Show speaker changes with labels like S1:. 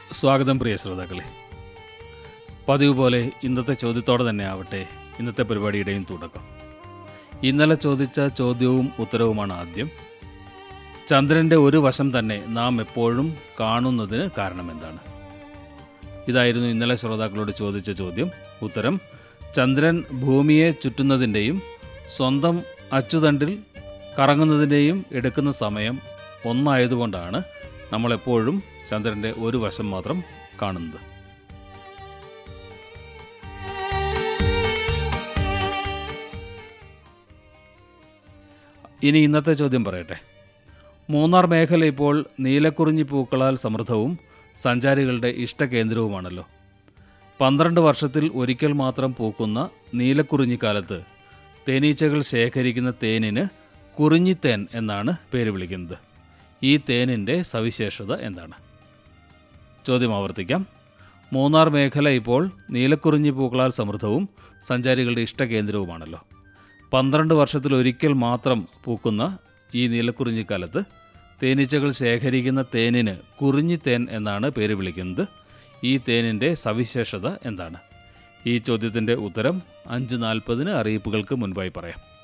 S1: സ്വാഗതം പ്രിയ ശ്രോതാക്കളെ പതിവ് പോലെ ഇന്നത്തെ ചോദ്യത്തോടെ തന്നെ ആവട്ടെ ഇന്നത്തെ പരിപാടിയുടെയും തുടക്കം ഇന്നലെ ചോദിച്ച ചോദ്യവും ഉത്തരവുമാണ് ആദ്യം ചന്ദ്രൻ്റെ ഒരു വശം തന്നെ നാം എപ്പോഴും കാണുന്നതിന് കാരണമെന്താണ് ഇതായിരുന്നു ഇന്നലെ ശ്രോതാക്കളോട് ചോദിച്ച ചോദ്യം ഉത്തരം ചന്ദ്രൻ ഭൂമിയെ ചുറ്റുന്നതിൻ്റെയും സ്വന്തം അച്ചുതണ്ടിൽ കറങ്ങുന്നതിൻ്റെയും എടുക്കുന്ന സമയം ഒന്നായതുകൊണ്ടാണ് നമ്മളെപ്പോഴും ചന്ദ്രൻ്റെ ഒരു വശം മാത്രം കാണുന്നത് ഇനി ഇന്നത്തെ ചോദ്യം പറയട്ടെ മൂന്നാർ മേഖല ഇപ്പോൾ നീലക്കുറിഞ്ഞി പൂക്കളാൽ സമൃദ്ധവും സഞ്ചാരികളുടെ ഇഷ്ടകേന്ദ്രവുമാണല്ലോ പന്ത്രണ്ട് വർഷത്തിൽ ഒരിക്കൽ മാത്രം പൂക്കുന്ന നീലക്കുറിഞ്ഞിക്കാലത്ത് തേനീച്ചകൾ ശേഖരിക്കുന്ന തേനിന് കുറിഞ്ഞിത്തേൻ എന്നാണ് പേര് വിളിക്കുന്നത് ഈ തേനിൻ്റെ സവിശേഷത എന്താണ് ചോദ്യം ആവർത്തിക്കാം മൂന്നാർ മേഖല ഇപ്പോൾ നീലക്കുറിഞ്ഞി പൂക്കളാൽ സമൃദ്ധവും സഞ്ചാരികളുടെ ഇഷ്ടകേന്ദ്രവുമാണല്ലോ പന്ത്രണ്ട് വർഷത്തിൽ ഒരിക്കൽ മാത്രം പൂക്കുന്ന ഈ നീലക്കുറിഞ്ഞിക്കാലത്ത് തേനീച്ചകൾ ശേഖരിക്കുന്ന തേനിന് കുറിഞ്ഞിത്തേൻ എന്നാണ് പേര് വിളിക്കുന്നത് ഈ തേനിൻ്റെ സവിശേഷത എന്താണ് ഈ ചോദ്യത്തിൻ്റെ ഉത്തരം അഞ്ച് നാൽപ്പതിന് അറിയിപ്പുകൾക്ക് മുൻപായി പറയാം